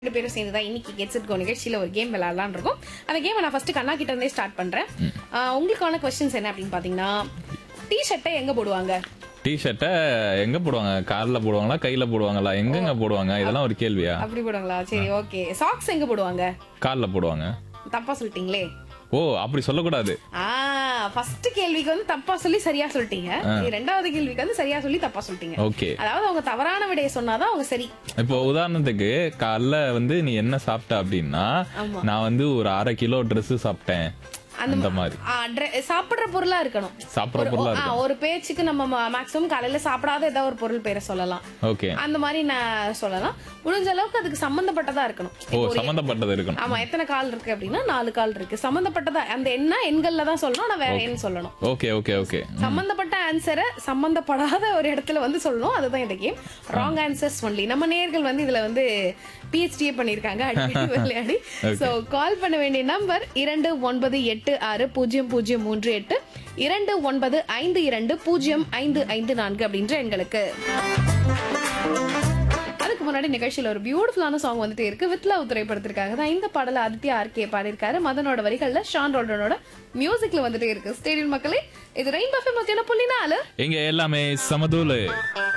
ரெண்டு பேரும் சேர்ந்து தான் இன்னைக்கு கெட்ஸ் இட் கோ நிகழ்ச்சியில ஒரு கேம் விளையாடலாம்னு இருக்கோம் அந்த கேமை நான் ஃபர்ஸ்ட் கண்ணா கிட்ட இருந்தே ஸ்டார்ட் பண்றேன் ஆஹ் உங்களுக்கான கொஸ்டின்ஸ் என்ன அப்படின்னு பாத்தீங்கன்னா டி ஷர்ட்டை எங்க போடுவாங்க டி ஷர்ட்டை எங்க போடுவாங்க கார்ல போடுவாங்களா கையில போடுவாங்களா எங்கெங்க போடுவாங்க இதெல்லாம் ஒரு கேள்வியா அப்படி போடுவாங்களா சரி ஓகே சாக்ஸ் எங்க போடுவாங்க கார்ல போடுவாங்க தப்பா சொல்லிட்டீங்களே ஓ அப்படி சொல்லக்கூடாது ஆ ஃபர்ஸ்ட் கேள்விக்கு வந்து தப்பா சொல்லி சரியா சொல்லிட்டீங்க ரெண்டாவது கேள்விக்கு வந்து சரியா சொல்லி தப்பா சொல்லிட்டீங்க ஓகே அதாவது அவங்க தவறான விடையை சொன்னாதான் அவங்க சரி இப்போ உதாரணத்துக்கு காலைல வந்து நீ என்ன சாப்பிட்ட அப்படின்னா நான் வந்து ஒரு அரை கிலோ Dress சாப்பிட்டேன் அந்த மாதிரி ஆ, dre- சாப்பிடுற பொருளா இருக்கணும் சாப்பிட்ற ஒரு- பொருளா ஆ, இருக்கும் ஒரு பேச்சுக்கு நம்ம மேக்ஸிமம் காலையில சாப்பிடாத ஏதாவது ஒரு பொருள் பேரை சொல்லலாம் ஓகே அந்த மாதிரி நான் சொல்லலாம் முடிஞ்ச அளவுக்கு அதுக்கு சம்பந்தப்பட்டதா இருக்கணும் ஓ சம்பந்தப்பட்டது இருக்கணும் ஆமா எத்தனை கால் இருக்கு அப்படின்னா நாலு கால் இருக்கு சம்பந்தப்பட்டதா அந்த என்ன எண்கள்ல தான் சொல்லணும் ஆனா வேற எண் சொல்லணும் ஓகே ஓகே ஓகே சம்பந்தப்பட்ட ஆன்சரை சம்பந்தப்படாத ஒரு இடத்துல வந்து சொல்லணும் அதுதான் இந்த கேம் ராங் ஆன்சர்ஸ் ஒன்லி நம்ம நேர்கள் வந்து இதுல வந்து பிஹெச்டியே பண்ணிருக்காங்க அடிக்கடி விளையாடி சோ கால் பண்ண வேண்டிய நம்பர் இரண்டு ஒன்பது எட்டு ஆறு பூஜ்ஜியம் பூஜ்ஜியம் மூன்று எட்டு இரண்டு ஒன்பது ஐந்து இரண்டு பூஜ்ஜியம் ஐந்து ஐந்து நான்கு அப்படின்ற எண்களுக்கு அதுக்கு முன்னாடி நிகழ்ச்சியில ஒரு பியூட்டிஃபுல்லான சாங் வந்துட்டே இருக்கு வித் லவ் திரைப்படத்திற்காக தான் இந்த பாடல ஆதித்யா ஆர்கே பாடியிருக்காரு மதனோட வரிகள்ல ஷான் ரோல்டனோட மியூசிக்ல வந்துட்டே இருக்கு ஸ்டேடியம் மக்களே இது ரெயின் பஃபே மத்தியான புள்ளி நாலு இங்க எல்லாமே சமதூளு